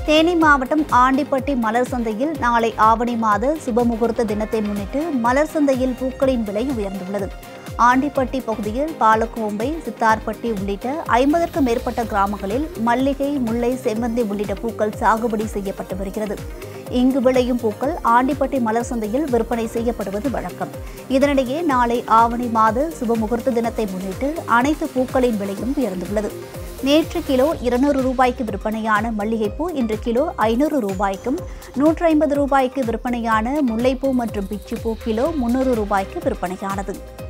தேனி மாவட்டம் ஆண்டிப்பட்டி மலர் சந்தையில் நாளை ஆவணி மாத சுபமுகூர்த்த தினத்தை முன்னிட்டு மலர் சந்தையில் பூக்களின் விலை உயர்ந்துள்ளது ஆண்டிப்பட்டி பகுதியில் பாலக்கோம்பை சித்தார்பட்டி உள்ளிட்ட ஐம்பதற்கும் மேற்பட்ட கிராமங்களில் மல்லிகை முல்லை செவ்வந்தி உள்ளிட்ட பூக்கள் சாகுபடி செய்யப்பட்டு வருகிறது இங்கு விளையும் பூக்கள் ஆண்டிப்பட்டி மலர் சந்தையில் விற்பனை செய்யப்படுவது வழக்கம் இதனிடையே நாளை ஆவணி மாத சுபமுகூர்த்த தினத்தை முன்னிட்டு அனைத்து பூக்களின் விலையும் உயர்ந்துள்ளது நேற்று கிலோ இருநூறு ரூபாய்க்கு விற்பனையான மல்லிகைப்பூ இன்று கிலோ ஐநூறு ரூபாய்க்கும் நூற்றி ஐம்பது ரூபாய்க்கு விற்பனையான முல்லைப்பூ மற்றும் பிச்சிப்பூ கிலோ முன்னூறு ரூபாய்க்கு விற்பனையானது